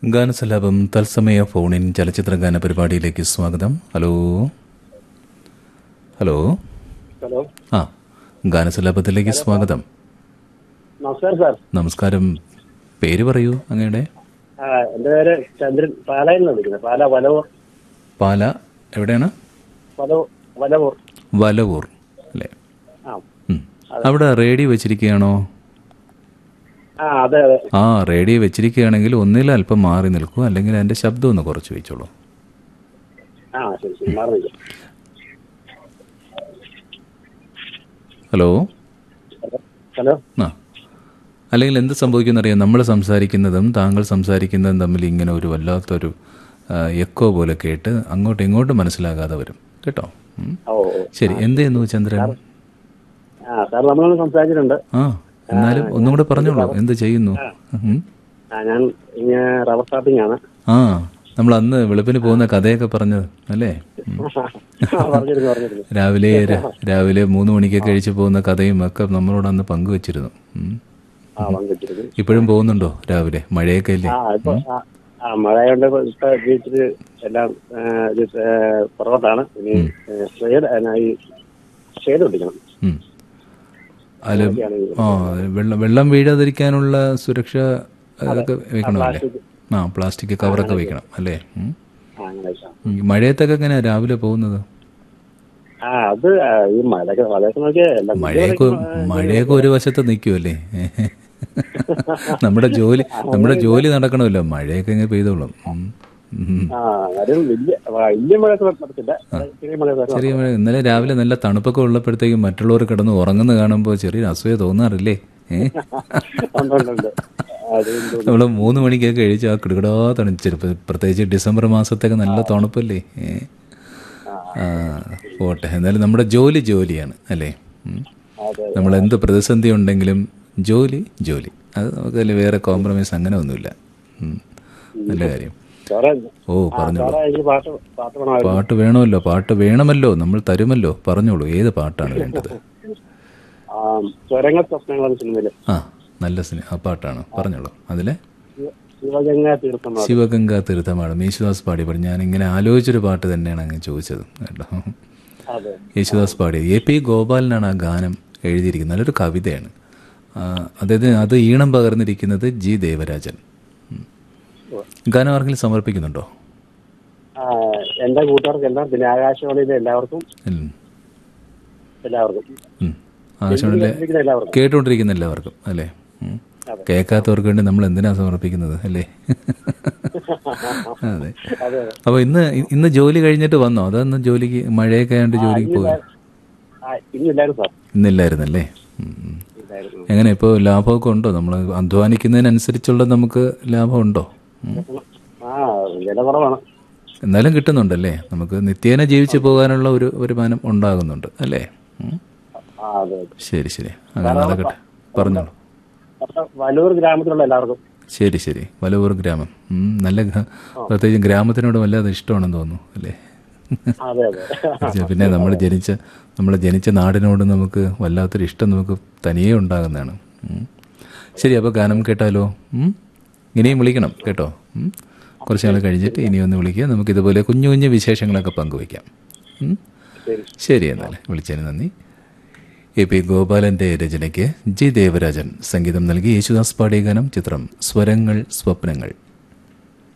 ഗാനസലാപം തത്സമയ ഫോണിൻ ചലച്ചിത്ര ഗാന പരിപാടിയിലേക്ക് സ്വാഗതം ഹലോ ഹലോ ഹലോ ആ ഗാനസലാപത്തിലേക്ക് സ്വാഗതം നമസ്കാരം സാർ നമസ്കാരം പേര് പറയൂ അങ്ങയുടെ ആ, എന്റെ പേര് ചന്ദ്രൻ പാലായിൽ നിന്ന് വിളിക്കുന്നത് പാല വലവൂർ പാല എവിടെയാണ് വലവൂർ വലവൂർ വലവൂർ അല്ലേ ആ ഉം. അവിടെ റേഡിയോ വെച്ചിരിക്കുകയാണോ ആ അതെ അതെ ആ റേഡിയോ വെച്ചിരിക്കുകയാണെങ്കിൽ ഒന്നിൽ അല്പം മാറി നിൽക്കൂ അല്ലെങ്കിൽ അതിന്റെ ശബ്ദം ഒന്ന് കുറച്ച് വെച്ചോളൂ ആ ശരി ശരി മാറി നിൽക്കാം ഹലോ ഹലോ ആ അല്ലെങ്കിൽ എന്ത് സംഭവിക്കുന്നറിയാം നമ്മൾ സംസാരിക്കുന്നതും താങ്കൾ സംസാരിക്കുന്നതും തമ്മിൽ ഇങ്ങനെ ഒരു വല്ലാത്തൊരു ആ, എക്കോ പോലെ കേട്ട് അങ്ങോട്ടും ഇങ്ങോട്ടും മനസ്സിലാകാതെ വരും കേട്ടോ ഉം. ഓ ഓ. ശരി എന്ത് ചെയ്യുന്നു ചന്ദ്രൻ ആ സാർ നമ്മളൊന്ന് സംസാരിച്ചിട്ടുണ്ട് ആ എന്നാലും ഒന്നും കൂടെ പറഞ്ഞോളൂ എന്ത് ചെയ്യുന്നു ഉം. ആ ഞാൻ ഇങ്ങനെ റബ്ബർ സ്റ്റാർട്ടിംഗ് ആണ് ആ നമ്മൾ അന്ന് വെളുപ്പിന് പോകുന്ന കഥയൊക്കെ പറഞ്ഞത് അല്ലേ ഉം. പറഞ്ഞിരുന്നു പറഞ്ഞിരുന്നു രാവിലെ ര- രാവിലെ മൂന്ന് മണിക്കൊക്കെ കഴിച്ച് പോകുന്ന കഥയും ഒക്കെ നമ്മളോട് അന്ന് പങ്കുവച്ചിരുന്നു ഉം. ആ പങ്കിട്ടിരുന്നു ഇപ്പോഴും പോകുന്നുണ്ടോ രാവിലെ മഴയൊക്കെ ഇല്ലേ ആ ഇപ്പൊ ആ, ആ മഴയുണ്ട് ഇപ്പൊ ഇപ്പൊ ബീച്ചിൽ എല്ലാം ആ, ഇത് ആ, പുറകോട്ടാണ് ഇനി ഷെയ്ഡ് ഈ ഷെയ്ഡ് പിടിക്കണം ഉം. അതില് ആ വെള്ളം വെള്ളം വീഴാതിരിക്കാനുള്ള സുരക്ഷ അതൊക്കെ വെക്കണമല്ലേ ആ പ്ലാസ്റ്റിക് കവറൊക്കെ വെക്കണം അല്ലേ ഉം. ആ അങ്ങനെ വെച്ചാ. ഉം. മഴയത്തൊക്കെ എങ്ങനെയാ രാവിലെ പോകുന്നത് ആ അത് ആ, ഈ മഴയൊക്കെ മഴയൊക്കെ നോക്കിയാ എല്ലാം മഴയൊക്കെ മഴയൊക്കെ ഒരു വശത്ത് നിൽക്കുമല്ലേ നമ്മുടെ ജോലി നമ്മുടെ ജോലി നടക്കണമല്ലോ മഴയൊക്കെ ഇങ്ങനെ പെയ്തോളും ഉം. ഉം. ആ കാര്യം വലിയ വലിയ മഴയൊക്കെ നടത്തില്ല ചെറിയ മഴയൊക്കെ ചെറിയ മഴ ഇന്നലെ രാവിലെ നല്ല തണുപ്പൊക്കെ ഉള്ളപ്പോഴത്തേക്കും മറ്റുള്ളവർ കിടന്ന് ഉറങ്ങുന്ന കാണുമ്പോൾ ചെറിയ അസൂയ തോന്നാറില്ലേ ഏഹ് ഉണ്ട്, ഉണ്ട്, ഉണ്ട്. അത് ഉണ്ട്. നമ്മൾ മൂന്ന് മണിക്കൊക്കെ കഴിച്ച് ആ കിടുകിടാ തണുച്ചിട്ട് പ്രത്യേകിച്ച് ഡിസംബർ മാസത്തൊക്കെ നല്ല തണുപ്പല്ലേ ഏ? ആ പോട്ടെ എന്നാലും നമ്മുടെ ജോലി ജോലിയാണ് അല്ലേ ഉം. അതെ നമ്മൾ എന്ത് പ്രതിസന്ധി ഉണ്ടെങ്കിലും ജോലി ജോലി അത് നമുക്കതിൽ വേറെ കോംപ്രമൈസ് അങ്ങനെ ഒന്നുമില്ല ഉം. നല്ല കാര്യം സാറേ ഓ പറഞ്ഞോളൂ സാറേ എനിക്ക് പാട്ട് പാട്ട് വേണമായിരുന്നു പാട്ട് വേണമല്ലോ പാട്ട് വേണമല്ലോ നമ്മൾ തരുമല്ലോ പറഞ്ഞോളൂ ഏത് പാട്ടാണ് വേണ്ടത് ആ സ്വരങ്ങൾ സ്വപ്നങ്ങൾ എന്ന സിനിമയില് ആ നല്ല സിനിമ ആ പാട്ടാണ് പറഞ്ഞോളൂ അതിലെ ശിവ- ശിവഗംഗ തീർത്ഥം ശിവഗംഗാ തീർത്ഥമാണ് യേശുദാസ് പാടി പറഞ്ഞു ഞാൻ ഇങ്ങനെ ആലോചിച്ചൊരു പാട്ട് തന്നെയാണ് അങ്ങ് ചോദിച്ചത് കേട്ടോ അതെ യേശുദാസ് പാടി എ പി ഗോപാലനാണ് ആ ഗാനം എഴുതിയിരിക്കുന്നത് നല്ലൊരു കവിതയാണ് ആ, അതായത് അത് ഈണം പകർന്നിരിക്കുന്നത് ജി ദേവരാജൻ ഉം. ഗാനം ആർക്കെങ്കിലും സമർപ്പിക്കുന്നുണ്ടോ ആ എന്റെ കൂട്ടുകാർക്ക് എല്ലാം പിന്നെ ആകാശവാണിയിലെ എല്ലാവർക്കും ഉം. എല്ലാവർക്കും ഉം. ആകാശവാണിയിലെ ഇരിക്കുന്ന എല്ലാവർക്കും കേട്ടുകൊണ്ടിരിക്കുന്ന എല്ലാവർക്കും അല്ലേ ഉം. കേൾക്കാത്തവർക്ക് വേണ്ടി നമ്മൾ എന്തിനാ സമർപ്പിക്കുന്നത് അല്ലേ അതെ അതെ അപ്പോൾ ഇന്ന് ഇന്ന് ജോലി കഴിഞ്ഞിട്ട് വന്നോ അതോ ഇന്ന് ജോലിക്ക് മഴയൊക്കെ ആയതുകൊണ്ട് ജോലിക്ക് പോയി ആ ഇന്നില്ലായിരുന്നു സാർ ഇന്നില്ലായിരുന്നല്ലേ ഉം, ഉം. ഇല്ലായിരുന്നു എങ്ങനെ ഇപ്പോൾ ലാഭമൊക്കെ ഉണ്ടോ നമ്മൾ അധ്വാനിക്കുന്നതിനനുസരിച്ചുള്ള നമുക്ക് ലാഭമുണ്ടോ ഉം. ആ വില കുറവാണ് എന്നാലും കിട്ടുന്നുണ്ടല്ലേ നമുക്ക് നിത്യേന ജീവിച്ചു പോകാനുള്ള ഒരു വരുമാനം ഉണ്ടാകുന്നുണ്ട് അല്ലേ ഉം. ആ അതെ ശരി ശരി അങ്ങനെ നടക്കട്ടെ പറഞ്ഞോളൂ അപ്പൊ വലൂർ ഗ്രാമത്തിലുള്ള എല്ലാവർക്കും ശരി ശരി വലവൂർ ഗ്രാമം ഉം, നല്ല ഗ്രാ- പ്രത്യേകിച്ച് ഗ്രാമത്തിനോട് വല്ലാതെ ഇഷ്ടമാണെന്ന് തോന്നുന്നു അല്ലേ അതെ അതെ പിന്നെ നമ്മൾ ജനിച്ച നമ്മൾ ജനിച്ച നാടിനോട് നമുക്ക് വല്ലാത്തൊരു ഇഷ്ടം നമുക്ക് തനിയെ ഉണ്ടാകുന്നതാണ് ഉം. ശരി അപ്പോൾ ഗാനം കേട്ടാലോ ഉം? ഇനിയും വിളിക്കണം കേട്ടോ ഉം? കുറച്ച് നാൾ കഴിഞ്ഞിട്ട് ഇനി ഒന്ന് വിളിക്കുക നമുക്ക് ഇതുപോലെ കുഞ്ഞു കുഞ്ഞു വിശേഷങ്ങളൊക്കെ പങ്കുവയ്ക്കാം ഉം? ശരി ശരി എന്നാൽ വിളിച്ചതിന് നന്ദി എ പി ഗോപാലന്റെ രചനയ്ക്ക് ജി ദേവരാജൻ സംഗീതം നൽകി യേശുദാസ് പാടിയ ഗാനം ചിത്രം സ്വരങ്ങൾ സ്വപ്നങ്ങൾ